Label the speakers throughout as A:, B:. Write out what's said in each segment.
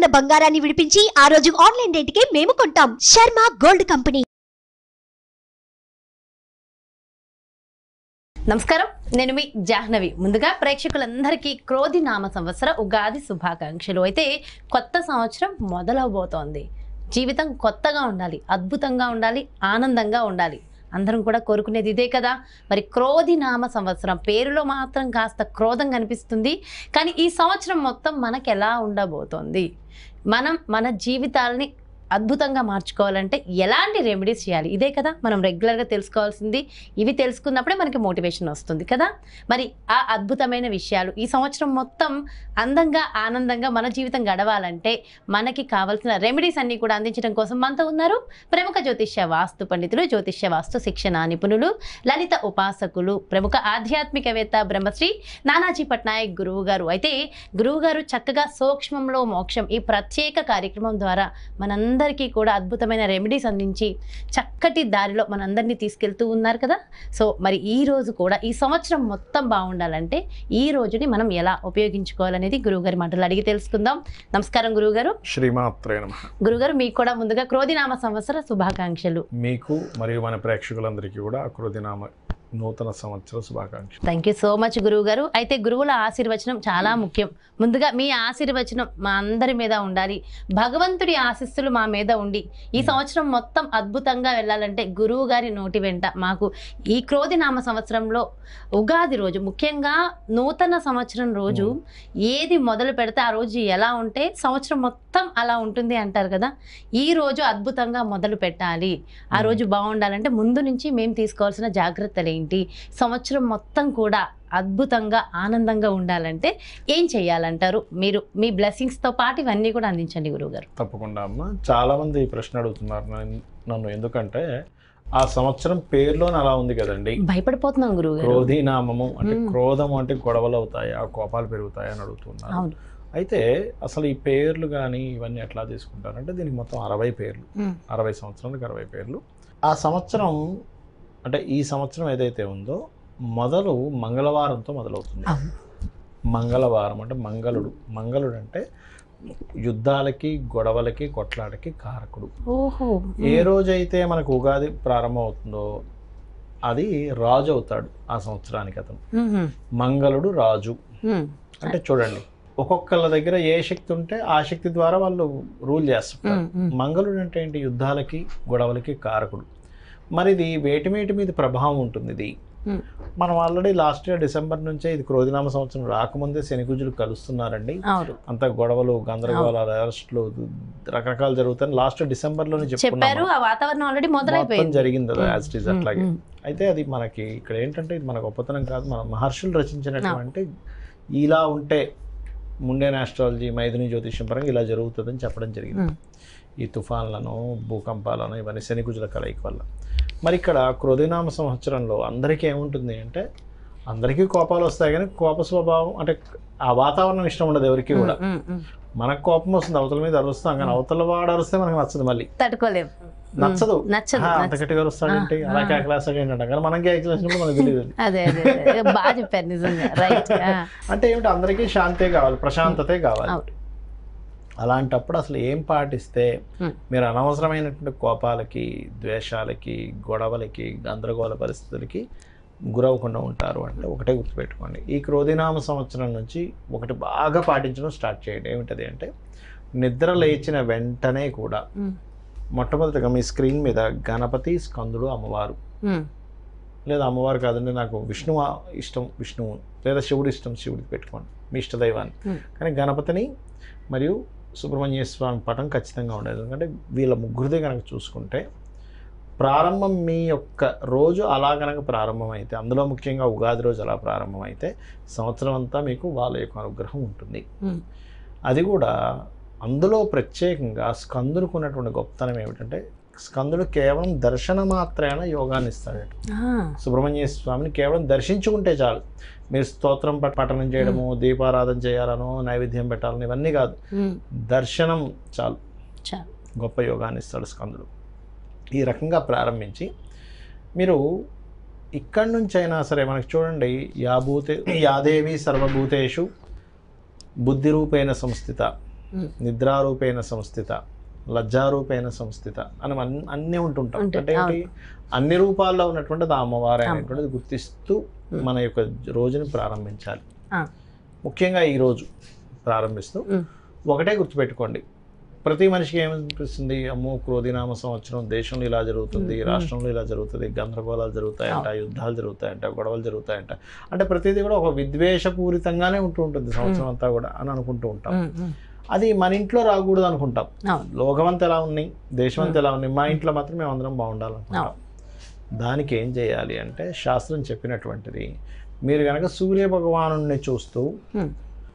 A: ఉన్న బంగారాన్ని విడిపించి ఆ రోజు ఆన్లైన్ రేటుకే మేము కొంటాం శర్మ గోల్డ్ కంపెనీ
B: నమస్కారం నేను మీ జాహ్నవి ముందుగా ప్రేక్షకులందరికీ క్రోధి నామ సంవత్సర ఉగాది శుభాకాంక్షలు అయితే కొత్త సంవత్సరం మొదలవబోతోంది జీవితం కొత్తగా ఉండాలి అద్భుతంగా ఉండాలి ఆనందంగా ఉండాలి అందరం కూడా కోరుకునేది ఇదే కదా మరి క్రోధి నామ సంవత్సరం పేరులో మాత్రం కాస్త క్రోధం కనిపిస్తుంది కానీ ఈ సంవత్సరం మొత్తం మనకు ఎలా ఉండబోతోంది మనం మన జీవితాలని అద్భుతంగా మార్చుకోవాలంటే ఎలాంటి రెమెడీస్ చేయాలి ఇదే కదా మనం రెగ్యులర్గా తెలుసుకోవాల్సింది ఇవి తెలుసుకున్నప్పుడే మనకి మోటివేషన్ వస్తుంది కదా మరి ఆ అద్భుతమైన విషయాలు ఈ సంవత్సరం మొత్తం అందంగా ఆనందంగా మన జీవితం గడవాలంటే మనకి కావాల్సిన రెమెడీస్ అన్ని కూడా అందించడం కోసం మనతో ఉన్నారు ప్రముఖ జ్యోతిష్య వాస్తు పండితులు జ్యోతిష్య వాస్తు శిక్షణ నిపుణులు లలిత ఉపాసకులు ప్రముఖ ఆధ్యాత్మికవేత్త బ్రహ్మశ్రీ నానాజీ పట్నాయక్ గురువు గారు అయితే గురువు గారు చక్కగా సూక్ష్మంలో మోక్షం ఈ ప్రత్యేక కార్యక్రమం ద్వారా మనందరికీ కూడా అద్భుతమైన రెమెడీస్ అందించి చక్కటి దారిలో మనందరినీ తీసుకెళ్తూ ఉన్నారు కదా సో మరి ఈ రోజు కూడా ఈ సంవత్సరం మొత్తం బాగుండాలంటే ఈ రోజుని మనం ఎలా ఉపయోగించుకోవాలనేది గురువుగారి మాటలు అడిగి తెలుసుకుందాం నమస్కారం గురువుగారు
C: శ్రీమాత్రే నమ
B: గురుగారు మీకు కూడా ముందుగా క్రోధినామ సంవత్సర శుభాకాంక్షలు
C: మీకు మరియు మన ప్రేక్షకులందరికీ కూడా అక్రోదినామ నూతన సంవత్సర శుభాకాంక్షలు
B: థ్యాంక్ యూ సో మచ్ గురువు గారు అయితే గురువుల ఆశీర్వచనం చాలా ముఖ్యం ముందుగా మీ ఆశీర్వచనం మా అందరి మీద ఉండాలి భగవంతుడి ఆశీస్సులు మా మీద ఉండి ఈ సంవత్సరం మొత్తం అద్భుతంగా వెళ్ళాలంటే గురువు గారి నోటి వెంట మాకు ఈ క్రోధి నామ సంవత్సరంలో ఉగాది రోజు ముఖ్యంగా నూతన సంవత్సరం రోజు ఏది మొదలు పెడితే ఆ రోజు ఎలా ఉంటే సంవత్సరం మొత్తం అలా ఉంటుంది అంటారు కదా ఈ రోజు అద్భుతంగా మొదలు పెట్టాలి ఆ
C: Hmm.
B: రోజు బాగుండాలంటే ముందు నుంచి మేము తీసుకోవాల్సిన జాగ్రత్తలు ఏంటి సంవత్సరం మొత్తం కూడా అద్భుతంగా ఆనందంగా ఉండాలంటే ఏం చేయాలంటారు మీరు మీ బ్లెస్సింగ్స్తో పాటు ఇవన్నీ కూడా అందించండి గురువుగారు
C: తప్పకుండా అమ్మ చాలా మంది ఈ ప్రశ్న అడుగుతున్నారు నన్ను- నన్ను ఎందుకంటే ఆ సంవత్సరం పేరులోనే అలా ఉంది కదండి
B: భయపడిపోతున్నాం గురువుగారు
C: క్రోధీనామము అంటే
B: మ్మ్.
C: క్రోధము అంటే గొడవలు అవుతాయా కోపాలు పెరుగుతాయా అని అడుగుతున్నారు
B: అవును
C: అయితే అసలు ఈ పేర్లు కానీ ఇవన్నీ ఎట్లా తీసుకుంటారంటే దీనికి మొత్తం అరవై పేర్లు
B: ఉమ్,
C: అరవై సంవత్సరాలకు అరవై పేర్లు ఆ సంవత్సరం అంటే ఈ సంవత్సరం ఏదైతే ఉందో మొదలు మంగళవారంతో మొదలవుతుంది
B: అవును.
C: మంగళవారం అంటే మంగళుడు మంగళుడు అంటే యుద్ధాలకి గొడవలకి కొట్లాటకి కారకుడు
B: ఓహో
C: ఏ రోజైతే మనకు ఉగాది ప్రారంభం అవుతుందో అది రాజు అవుతాడు ఆ సంవత్సరానికి అతను
B: ఉమ్,
C: మంగళుడు రాజు
B: ఉమ్,
C: అంటే చూడండి ఒక్కొక్కళ్ళ దగ్గర ఏ శక్తి ఉంటే ఆ శక్తి ద్వారా వాళ్ళు రూల్ చేస్తుంటారు
B: ఉమ్, ఉమ్.
C: మంగళుడు అంటే ఏంటి యుద్ధాలకి గొడవలకి కారకుడు మరి ఇది వేటి వేటి మీద ప్రభావం ఉంటుంది ఇది
B: Hmm.
C: మనం ఆల్రెడీ లాస్ట్ ఇయర్ డిసెంబర్ నుంచే ఇది క్రోధినామ సంవత్సరం రాకముందే శనికుజులు కలుస్తున్నారండి
B: అవును
C: అంత గొడవలు గందరగోళాలు అరెస్టులు రకరకాలు జరుగుతాయి లాస్ట్ డిసెంబర్లోనే
B: చెప్పారు
C: చెప్పుకున్నాం
B: ఆ వాతావరణం ఆల్రెడీ
C: మొత్తం
B: మొదలైపోయింది
C: జరిగింది అది
B: um,
C: as it is
B: um,
C: అట్లాగే
B: ఉమ్,
C: అయితే అది మనకి ఇక్కడ ఏంటంటే ఇది మన గొప్పతనం కాదు మన మహర్షులు రచించినటువంటి ఇలా ఉంటే ముండేన్ ఆస్ట్రాలజీ మైథుని జ్యోతిష్యం పరంగా ఇలా జరుగుతుందని చెప్పడం జరిగింది
B: ఉమ్,
C: ఈ తుఫాన్లను భూకంపాలను ఇవన్నీ శనికుజుల కలయిక వల్ల మరి ఇక్కడ క్రోధినామ సంవత్సరంలో అందరికీ ఏముంటుంది అంటే అందరికీ కోపాలు వస్తాయి కానీ కోప స్వభావం అంటే ఆ వాతావరణం ఇష్టం ఉండదు ఎవరికి కూడా
B: ఉమ్, ఉమ్.
C: మనకు కోపం వస్తుంది అవతల మీద అరుస్తాం కానీ అవతల వాడు అరిస్తే మనకు నచ్చదు మళ్ళీ
B: తట్టుకోలేం
C: నచ్చదు
B: నచ్చదు
C: "ఆ, అంత
B: నచ్చదు.
C: గట్టిగా అరుస్తాడేంటి
B: ఆ,
C: అలా
B: ఆ.
C: కేకలేస్తాడు ఏంటంటే కానీ మనం కేకలేసినప్పుడు మనకు తెలియదు
B: అదే అదే అదే. బాగా చెప్పారు నిజంగా రైట్
C: అంటే ఏమిటి అందరికీ శాంతే కావాలి ప్రశాంతతే కావాలి
B: అవును.
C: అలాంటప్పుడు అసలు ఏం పాటిస్తే
B: Hmm.
C: మీరు అనవసరమైనటువంటి కోపాలకి ద్వేషాలకి గొడవలకి గందరగోళ పరిస్థితులకి గురవకుండా ఉంటారు అంటే ఒకటే గుర్తుపెట్టుకోండి ఈ క్రోధినామ సంవత్సరం నుంచి ఒకటి బాగా పాటించడం స్టార్ట్ చేయండి ఏమిటది అంటే నిద్ర లేచిన వెంటనే కూడా మొట్టమొదటిగా మీ స్క్రీన్ మీద గణపతి స్కందుడు అమ్మవారు లేదా అమ్మవారు కాదండి నాకు విష్ణువు ఇష్టం విష్ణువు లేదా శివుడు ఇష్టం శివుడికి పెట్టుకోండి మీ ఇష్టదైవాన్ని
B: Hmm.
C: కానీ గణపతిని మరియు సుబ్రహ్మణ్య స్వామి పటం ఖచ్చితంగా ఉండేది ఎందుకంటే వీళ్ళ ముగ్గురిదే కనుక చూసుకుంటే ప్రారంభం మీ యొక్క రోజు అలా కనుక ప్రారంభమైతే అందులో ముఖ్యంగా ఉగాది రోజు అలా ప్రారంభమైతే సంవత్సరం అంతా మీకు వాళ్ళ యొక్క అనుగ్రహం ఉంటుంది అది కూడా అందులో ప్రత్యేకంగా స్కందునికి ఉన్నటువంటి గొప్పతనం ఏమిటంటే స్కందుడు కేవలం దర్శన మాత్రేన యోగాన్ని ఇస్తాడట సుబ్రహ్మణ్య స్వామిని కేవలం దర్శించుకుంటే చాలు మీరు స్తోత్రం ప- పఠనం చేయడము దీపారాధన చేయాలనో నైవేద్యం పెట్టాలని ఇవన్నీ కాదు దర్శనం చాలు
B: చాలు.
C: గొప్ప యోగాన్ని ఇస్తాడు స్కందుడు ఈ రకంగా ప్రారంభించి మీరు ఇక్కడి నుంచి అయినా సరే మనకి చూడండి యాభూతే యాదేవి సర్వభూతేషు బుద్ధి రూపేణ సంస్థిత
B: ఉమ్.
C: నిద్రారూపేణ సంస్థిత లజ్జారూపేణ సంస్థిత అని మనం అన్నీ ఉంటుంటాం
B: ఉంటుంది,
C: అంటే ఏంటి అన్ని రూపాల్లో ఉన్నటువంటిది ఆ అమ్మవారి అనేటువంటిది గుర్తిస్తూ మన యొక్క రోజుని ప్రారంభించాలి
B: ఆ.
C: ముఖ్యంగా ఈ రోజు ప్రారంభిస్తూ
B: ఉమ్.
C: ఒకటే గుర్తుపెట్టుకోండి ప్రతి మనిషికి ఏమనిపిస్తుంది అమ్మో క్రోధినామ సంవత్సరం దేశంలో ఇలా జరుగుతుంది
B: ఉమ్.
C: రాష్ట్రంలో ఇలా జరుగుతుంది గందరగోళాలు జరుగుతాయంట యుద్ధాలు జరుగుతాయంట గొడవలు జరుగుతాయంట అంటే ప్రతిదీ కూడా ఒక విద్వేషపూరితంగానే ఉంటూ ఉంటుంది సంవత్సరం అంతా కూడా అని అనుకుంటూ ఉంటాం
B: ఉమ్, ఉమ్.
C: అది మన ఇంట్లో రాకూడదు అనుకుంటాం
B: అవును
C: లోకమంతా ఎలా ఉన్నాయి దేశమంతా ఎలా ఉన్నాయి మా ఇంట్లో మాత్రం మేము అందరం బాగుండాలనుకుంటాం దానికి ఏం చేయాలి అంటే శాస్త్రం చెప్పినటువంటిది మీరు కనుక సూర్య భగవాను చూస్తూ
B: ఉమ్.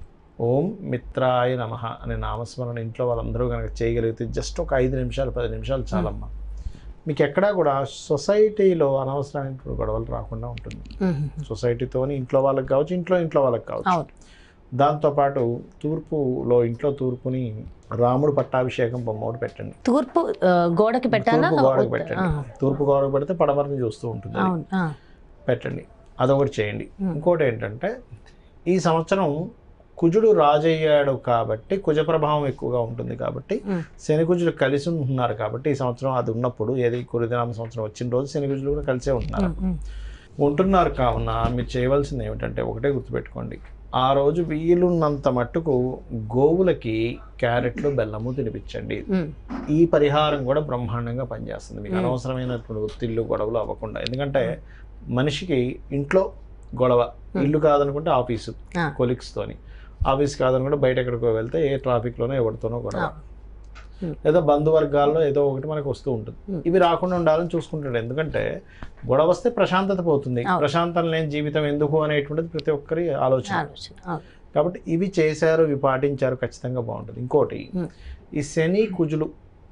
C: ఓం మిత్రాయ నమ అనే నామస్మరణ ఇంట్లో వాళ్ళందరూ కనుక చేయగలిగితే జస్ట్ ఒక ఐదు నిమిషాలు పది నిమిషాలు చాలమ్మా మీకు ఎక్కడా కూడా సొసైటీలో అనవసరమైన గొడవలు రాకుండా ఉంటుంది
B: ఉమ్.
C: సొసైటీతోని ఇంట్లో వాళ్ళకి కావచ్చు ఇంట్లో ఇంట్లో వాళ్ళకి కావచ్చు
B: అవును
C: దాంతోపాటు తూర్పులో ఇంట్లో తూర్పుని రాముడు పట్టాభిషేకం బొమ్మ ఒకటి పెట్టండి
B: తూర్పు ఆ, గోడకి పెట్టాలా
C: తూర్పు గోడకు
B: ఆ,
C: పెట్టండి తూర్పు గోడకు పెడితే పడమరని చూస్తూ ఉంటుంది అది.
B: అవును ఆ.
C: పెట్టండి అదొకటి చేయండి
B: ఉమ్.
C: ఇంకోటి ఏంటంటే ఈ సంవత్సరం కుజుడు రాజయ్యాడు కాబట్టి కుజ ప్రభావం ఎక్కువగా ఉంటుంది కాబట్టి
B: ఉమ్.
C: శని కుజులు కలిసి ఉంటున్నారు కాబట్టి ఈ సంవత్సరం అది ఉన్నప్పుడు ఏది కురుదినామ సంవత్సరం వచ్చిన రోజు శని కుజులు కూడా కలిసే ఉంటున్నారు
B: ఉమ్, ఉమ్.
C: ఉంటున్నారు కావున మీరు చేయవలసింది ఏమిటంటే ఒకటే గుర్తుపెట్టుకోండి ఆ రోజు వీలున్నంత మట్టుకు గోవులకి క్యారెట్లు బెల్లము తినిపించండి
B: ఉమ్.
C: ఈ పరిహారం కూడా బ్రహ్మాండంగా పనిచేస్తుంది మీకు
B: మ్మ్.
C: అనవసరమైనటువంటి ఒత్తిళ్ళు గొడవలు అవ్వకుండా ఎందుకంటే మనిషికి ఇంట్లో గొడవ ఇల్లు కాదనుకుంటే ఆఫీసు
B: ఆ.
C: కొలిక్స్తోని ఆఫీస్ కాదనుకుంటే బయట ఎక్కడికో వెళ్తే ఏ ట్రాఫిక్లోనో ఎవరితోనో గొడవ
B: ఆ. మ్మ్.
C: లేదా బంధువర్గాల్లో ఏదో ఒకటి మనకు వస్తూ ఉంటుంది
B: మ్మ్.
C: ఇవి రాకుండా ఉండాలని చూసుకుంటాడు ఎందుకంటే గొడవ వస్తే ప్రశాంతత పోతుంది
B: అవును.
C: ప్రశాంతం లేని జీవితం ఎందుకు అనేటువంటిది ప్రతి ఒక్కరి ఆలోచన
B: ఆలోచన అవును.
C: కాబట్టి ఇవి చేశారు ఇవి పాటించారు ఖచ్చితంగా బాగుంటుంది ఇంకోటి
B: మ్మ్.
C: ఈ శని కుజులు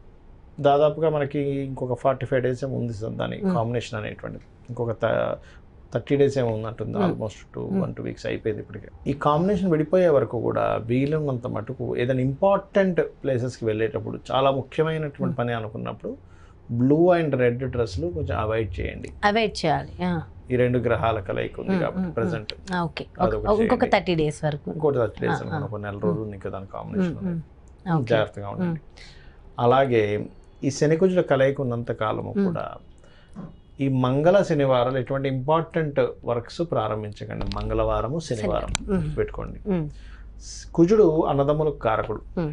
C: దాదాపుగా మనకి ఇంకొక ఫార్టీ ఫైవ్ డేస్ ఏమో ఉంది సార్ దాని
B: మ్మ్.
C: కాంబినేషన్ అనేటువంటిది ఇంకొక థర్టీ డేస్ ఏమో ఉన్నట్టుంది
B: hmm.
C: Almost two
B: hmm.
C: One two weeks అయిపోయింది ఇప్పటికే ఈ కాంబినేషన్ విడిపోయే వరకు కూడా వీలున్నంత మటుకు ఏదైనా ఇంపార్టెంట్ ప్లేసెస్కి వెళ్ళేటప్పుడు చాలా ముఖ్యమైనటువంటి
B: మ్మ్.
C: పని అనుకున్నప్పుడు బ్లూ అండ్ రెడ్ డ్రెస్సులు కొంచెం అవాయిడ్ చేయండి
B: అవాయిడ్ చేయాలి ఆ.
C: ఈ రెండు గ్రహాల కలయిక ఉంది
B: మ్మ్,
C: కాబట్టి
B: మ్మ్,
C: ప్రజెంట్
B: ఆ, ఓకే
C: అదొకటి
B: ఒక- ఇంకొక
C: చేయండి.
B: థర్టీ డేస్ వరకు
C: ఇంకోటి థర్టీ డేస్
B: ఆ,
C: అనుకున్న
B: ఆ.
C: ఒక నెల రోజులు ఇంకా దాని
B: ఉమ్,
C: కాంబినేషన్
B: ఉమ్. ఓకే.
C: జాగ్రత్తగా ఉండండి అలాగే ఈ శనికుజుల కలయిక ఉన్నంత కాలము
B: మ్మ్.
C: కూడా ఈ మంగళ శనివారాలు ఎటువంటి ఇంపార్టెంట్ వర్క్స్ ప్రారంభించకండి మంగళవారము శనివారం
B: మ్మ్.
C: పెట్టుకోండి
B: ఉమ్,
C: కుజుడు అన్నదమ్ములకు కారకుడు
B: ఉమ్,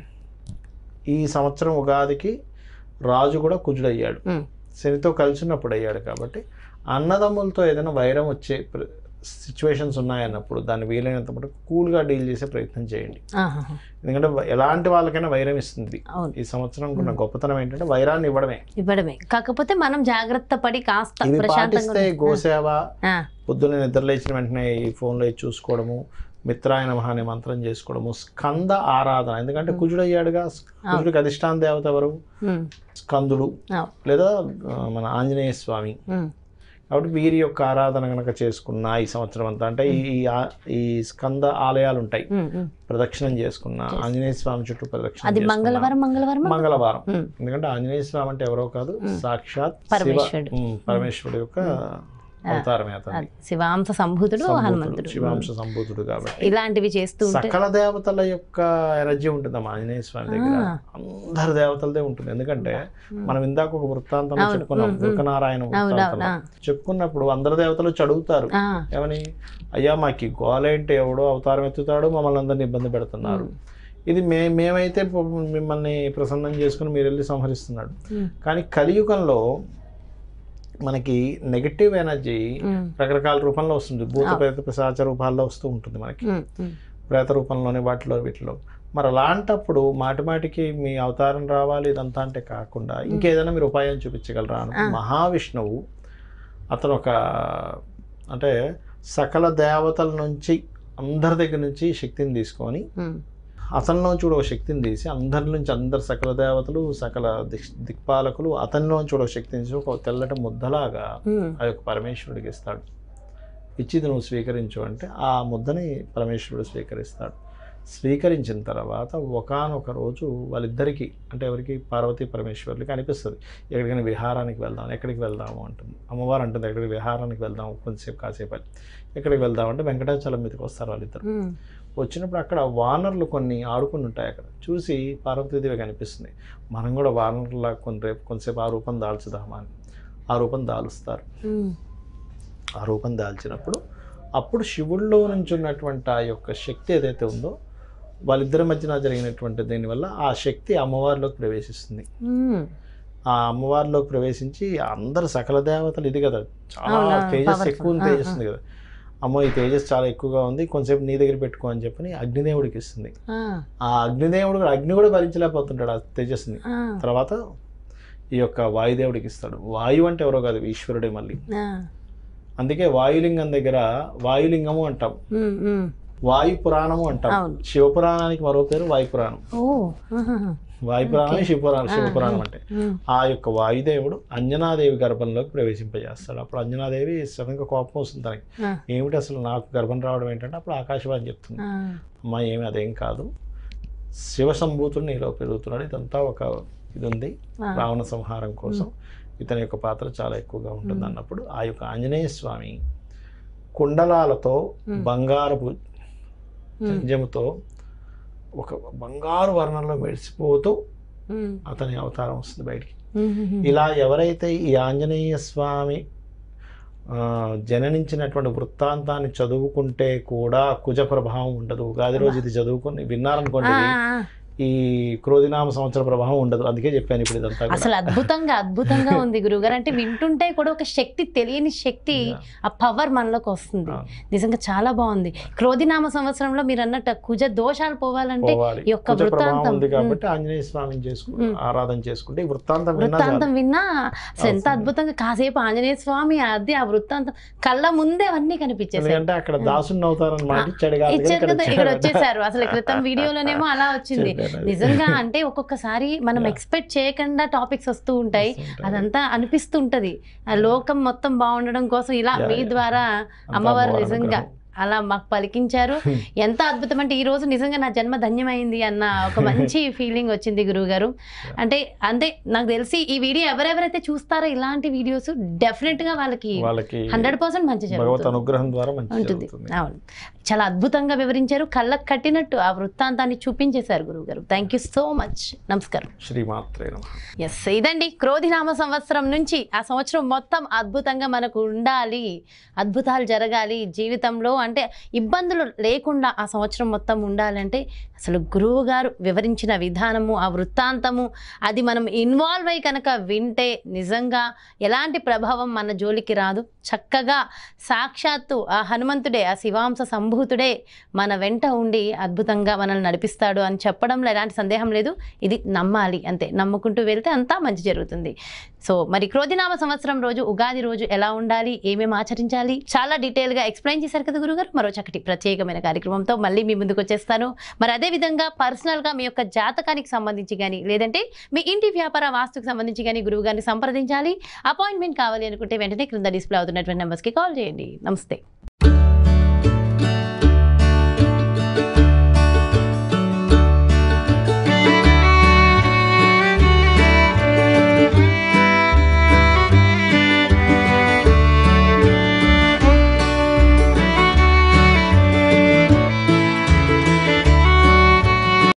C: ఈ సంవత్సరం ఉగాదికి రాజు కూడా కుజుడు అయ్యాడు
B: ఉమ్.
C: శనితో కలిసినప్పుడు అయ్యాడు కాబట్టి అన్నదమ్ములతో ఏదైనా వైరం వచ్చే సిచ్యువేషన్స్ ఉన్నాయన్నప్పుడు దాన్ని వీలైనంత మటుకు కూల్గా డీల్ చేసే ప్రయత్నం చేయండి
B: ఆహాహా.
C: ఎందుకంటే వ- ఎలాంటి వాళ్ళకైనా వైరం ఇస్తుంది
B: అవును
C: ఈ సంవత్సరం ఉన్న గొప్పతనం ఏంటంటే వైరాన్ని ఇవ్వడమే
B: ఇవ్వడమే కాకపోతే మనం జాగ్రత్త పడి కాస్త
C: ఇవి
B: ప్రశాంతంగా
C: పాటిస్తే
B: ఉండ-
C: గోసేవ
B: ఆ,
C: పొద్దున్న నిద్ర లేచిన వెంటనే ఈ ఫోన్లో ఇది చూసుకోవడము మిత్రాయ నమః అనే మంత్రం చేసుకోవడము స్కంద ఆరాధన ఎందుకంటే కుజుడు అయ్యాడుగా కుజుడికి అధిష్టాన దేవత ఎవరు
B: ఉమ్,
C: స్కందుడు
B: అవును.
C: లేదా ఆ, మన ఆంజనేయ స్వామి
B: ఉమ్,
C: కాబట్టి వీరి యొక్క ఆరాధన కనుక చేసుకున్న ఈ సంవత్సరం అంతా అంటే ఈ ఈ ఆ- ఈ స్కంద ఆలయాలు ఉంటాయి
B: ఉమ్, ఉమ్.
C: ప్రదక్షిణం చేసుకున్న ఆంజనేయ స్వామి చుట్టూ ప్రదక్షిణ
B: అది
C: చేసుకున్న.
B: మంగళవారం మంగళవారం
C: మంగళవారం
B: ఉమ్,
C: ఎందుకంటే ఆంజనేయ స్వామి అంటే ఎవరో కాదు
B: మ్మ్.
C: సాక్షాత్ శివ
B: పరమేశ్వరుడు.
C: మ్మ్, పరమేశ్వరుడు యొక్క అవతారమే అతను
B: అది శివాంశ సంభూతుడు హనుమంతుడు
C: శివాంశ సంభూతుడు కాబట్టి
B: ఇలాంటివి చేస్తూ ఉంటే
C: సకల దేవతల యొక్క ఎనర్జీ ఉంటుంది ఆంజనేయ స్వామి దగ్గర
B: ఆ.
C: అందరు దేవతలదే ఉంటుంది ఎందుకంటే
B: ఉమ్.
C: మనం ఇందాక ఒక వృత్తాంతం
B: అవును,
C: చెప్పుకున్నాం
B: ఉమ్, ఉమ్.
C: వృకనారాయణ
B: అవును, అవును,
C: వృత్తాంతంలో
B: ఆ.
C: చెప్పుకున్నప్పుడు అందరు దేవతలు వచ్చి అడుగుతారు
B: ఆ,
C: ఏమని అయ్యా మాకు ఈ గోలేంటి ఎవడో అవతారం ఎత్తుతాడు మమ్మల్ని అందరిని ఇబ్బంది పెడుతున్నారు ఇది మే మేమైతే ప- మిమ్మల్ని ప్రసన్నం చేసుకుని మీరు వెళ్ళి సంహరిస్తున్నాడు
B: ఉమ్,
C: కానీ కలియుగంలో మనకి నెగటివ్ ఎనర్జీ
B: ఉమ్,
C: రకరకాల రూపంలో వస్తుంది భూత
B: అవును.
C: ప్రేత పిశాచ రూపాల్లో వస్తూ ఉంటుంది మనకి
B: ఉమ్, ఉమ్.
C: ప్రేత రూపంలోనే వాటిలో వీటిలో మరి అలాంటప్పుడు మాటి మాటికి మీ అవతారం రావాలి ఇదంతా అంటే కాకుండా ఇంకేదైనా మీరు ఉపాయం చూపించగలరా అని
B: ఆ.
C: మహావిష్ణువు అతను ఒక అంటే సకల దేవతల నుంచి అందరి దగ్గర నుంచి శక్తిని తీసుకొని
B: ఉమ్,
C: అతనిలోంచి కూడా ఒక శక్తిని తీసి అందరి నుంచి అందరు సకల దేవతలు సకల దిక్ దిక్పాలకులు అతనిలోంచి కూడా ఒక శక్తిని తీసి ఒక తెల్లటి ముద్దలాగా
B: ఉమ్.
C: ఆ యొక్క పరమేశ్వరుడికి ఇస్తాడు ఇచ్చిది నువ్వు స్వీకరించు అంటే ఆ ముద్దని పరమేశ్వరుడు స్వీకరిస్తాడు స్వీకరించిన తర్వాత ఒకానొక రోజు వాళ్ళిద్దరికీ అంటే ఎవరికి పార్వతీ పరమేశ్వరులకి అనిపిస్తుంది ఎక్కడికైనా విహారానికి వెళ్దాం ఎక్కడికి వెళ్దాము అంటుంది అమ్మవారు అంటుంది ఎక్కడికి విహారానికి వెళ్దాం కొంతసేపు కాసేపు అని ఎక్కడికి వెళ్దాం అంటే వెంకటాచలం మీదకి వస్తారు వాళ్ళిద్దరు
B: ఉమ్,
C: వచ్చినప్పుడు అక్కడ వానర్లు కొన్ని ఆడుకుని ఉంటాయి అక్కడ చూసి పార్వతీదేవి కనిపిస్తుంది మనం కూడా వానర్లా కొన్ని రేపు కొంతసేపు ఆ రూపం దాల్చుదామా అని ఆ రూపం దాలుస్తారు
B: ఉమ్,
C: ఆ రూపం దాల్చినప్పుడు అప్పుడు శివుల్లో నుంచి ఉన్నటువంటి ఆ యొక్క శక్తి ఏదైతే ఉందో వాళ్ళిద్దరి మధ్యన జరిగినటువంటి దీనివల్ల ఆ శక్తి అమ్మవారిలోకి ప్రవేశిస్తుంది
B: ఉమ్.
C: ఆ అమ్మవారిలోకి ప్రవేశించి అందరు సకల దేవతలు ఇది కదా చాలా
B: అవునా,
C: తేజస్
B: powerful.
C: ఎక్కువ ఉంది,
B: ఆ,
C: తేజస్
B: ఆ.
C: ఉంది కదా అమ్మో ఈ తేజస్ చాలా ఎక్కువగా ఉంది కొంచెంసేపు నీ దగ్గర పెట్టుకో అని చెప్పని అగ్నిదేవుడికి ఇస్తుంది
B: ఆ,
C: ఆ అగ్నిదేవుడు కూడా- అగ్ని కూడా భరించలేకపోతుంటాడు ఆ తేజస్ని
B: ఆ,
C: తర్వాత ఈ యొక్క వాయుదేవుడికి ఇస్తాడు వాయువు అంటే ఎవరో కాదు ఈశ్వరుడే మళ్ళీ
B: ఆ.
C: అందుకే వాయులింగం దగ్గర వాయులింగము అంటాం
B: ఉమ్, ఉమ్.
C: వాయు పురాణము అంటాం
B: అవును.
C: శివపురాణానికి మరో పేరు వాయు పురాణం
B: ఓ ఆహాహా.
C: వాయు పురాణం
B: Okay.
C: శివపురాణం
B: ఆ,
C: శివపురాణం
B: ఆ.
C: అంటే
B: ఉమ్,
C: ఆ యొక్క వాయుదేవుడు అంజనాదేవి గర్భంలోకి ప్రవేశింపజేస్తాడు అప్పుడు అంజనాదేవి సడన్గా కోపం వస్తుంది తనకి
B: ఆ,
C: ఏమిటి అసలు నాకు గర్భం రావడం ఏంటంటే అప్పుడు ఆకాశవాణి చెప్తుంది
B: ఆ.
C: అమ్మా ఏమి అదేం కాదు శివ సంభూతుడు నీలో పెరుగుతున్నాడు ఇదంతా ఒక ఇది ఉంది
B: ఆ.
C: రావణ సంహారం కోసం ఇతని యొక్క పాత్ర చాలా ఎక్కువగా ఉంటుంది
B: మ్మ్.
C: అన్నప్పుడు ఆ యొక్క ఆంజనేయ స్వామి కుండలాలతో
B: మ్మ్.
C: బంగారపు
B: ఉమ్,
C: జంజముతో ఒక బంగారు వర్ణంలో మెరిసిపోతూ
B: ఉమ్,
C: అతని అవతారం వస్తుంది బయటికి
B: ఉమ్, ఉమ్.
C: ఇలా ఎవరైతే ఈ ఆంజనేయ స్వామి ఆ, జననించినటువంటి వృత్తాంతాన్ని చదువుకుంటే కూడా కుజ ప్రభావం ఉండదు ఉగాది రోజు ఇది చదువుకుని విన్నారనుకోండి
B: ఆ, ఆ,
C: ఈ క్రోధినామ సంవత్సర ప్రభావం ఉండదు అందుకే చెప్పాను ఇప్పుడు ఇదంతా కూడా.
B: అసలు అద్భుతంగా అద్భుతంగా ఉంది గురువుగారు అంటే వింటుంటే కూడా ఒక శక్తి తెలియని శక్తి ఆ పవర్ మనలోకి వస్తుంది
C: ఆ,
B: నిజంగా చాలా బాగుంది క్రోధినామ సంవత్సరంలో మీరు అన్నట్టు కుజ దోషాలు పోవాలంటే
C: పోవాలి
B: ఈ యొక్క
C: కుజ ప్రభావం
B: వృత్తాంతం,
C: ఉంది కాబట్టి ఆంజనేయ స్వామిని చేసుకుంటే
B: మ్మ్.
C: ఆరాధన చేసుకుంటే ఈ వృత్తాంతం విన్నా
B: వృత్తాంతం
C: చాలు.
B: విన్నా అసలు ఎంత
C: అవసరం.
B: అద్భుతంగా కాసేపు ఆంజనేయ స్వామి అది ఆ వృత్తాంతం కళ్ళ ముందే అవన్నీ కనిపించేసాయి
C: ఎందుకంటే అక్కడ దాసుని అవుతారని మాట ఇచ్చాడు కాబట్టి
B: ఇచ్చారు
C: ఇక్కడ
B: కదా ఇక్కడ
C: ఇచ్చాడు.
B: వచ్చేసారు అసలు క్రితం వీడియోలోనేమో అలా వచ్చింది
C: చెప్పాను అది.
B: నిజంగా అంటే ఒక్కొక్కసారి మనం
C: Yeah.
B: ఎక్స్పెక్ట్ చేయకుండా టాపిక్స్ వస్తూ ఉంటాయి
C: వస్తుంటాయి.
B: అదంతా అనిపిస్తుంటది ఆ లోకం మొత్తం బాగుండడం కోసం ఇలా
C: Yeah,
B: మీ
C: yeah.
B: ద్వారా
C: అంతా
B: అమ్మవారు
C: అమ్మవారి
B: నిజంగా
C: అనుగ్రహం.
B: అలా మాకు పలికించారు ఎంత అద్భుతం అంటే ఈ రోజు నిజంగా నా జన్మ ధన్యమైంది అన్న ఒక మంచి ఫీలింగ్ వచ్చింది గురువు గారు అంటే అంటే నాకు తెలిసి ఈ వీడియో ఎవరెవరైతే చూస్తారో ఇలాంటి వీడియోస్ డెఫినెట్ గా వాళ్ళకి
C: వాళ్ళకి
B: హండ్రెడ్ పర్సెంట్ మంచి
C: భగవత్
B: జరుగుతుంది
C: అనుగ్రహం ద్వారా మంచి
B: ఉంటుంది
C: జరుగుతుంది
B: అవును చాలా అద్భుతంగా వివరించారు కళ్ళకు కట్టినట్టు ఆ వృత్తాంతాన్ని చూపించేశారు గురువు గారు థ్యాంక్ యూ సో మచ్ నమస్కారం
C: శ్రీమాత్రే నమః
B: ఎస్ ఇదండి క్రోధినామ సంవత్సరం నుంచి ఆ సంవత్సరం మొత్తం అద్భుతంగా మనకు ఉండాలి అద్భుతాలు జరగాలి జీవితంలో అంటే ఇబ్బందులు లేకుండా ఆ సంవత్సరం మొత్తం ఉండాలంటే అసలు గురువు గారు వివరించిన విధానము ఆ వృత్తాంతము అది మనం ఇన్వాల్వ్ అయి కనుక వింటే నిజంగా ఎలాంటి ప్రభావం మన జోలికి రాదు చక్కగా సాక్షాత్తు ఆ హనుమంతుడే ఆ శివాంశ సంభూతుడే మన వెంట ఉండి అద్భుతంగా మనల్ని నడిపిస్తాడు అని చెప్పడంలో ఎలాంటి సందేహం లేదు ఇది నమ్మాలి అంతే నమ్ముకుంటూ వెళ్తే అంతా మంచి జరుగుతుంది సో మరి క్రోధినామ సంవత్సరం రోజు ఉగాది రోజు ఎలా ఉండాలి ఏమేమి ఆచరించాలి చాలా డీటెయిల్గా ఎక్స్ప్లెయిన్ చేశారు కదా గురుగారు మరో చక్కటి ప్రత్యేకమైన కార్యక్రమంతో మళ్ళీ మీ ముందుకు వచ్చేస్తాను మరి అదే విధంగా పర్సనల్గా మీ యొక్క జాతకానికి సంబంధించి కానీ లేదంటే మీ ఇంటి వ్యాపార వాస్తుకు సంబంధించి కానీ గురువు గారిని సంప్రదించాలి అపాయింట్మెంట్ కావాలి అనుకుంటే వెంటనే క్రింద డిస్ప్లే అవుతున్నటువంటి నెంబర్స్కి కాల్ చేయండి నమస్తే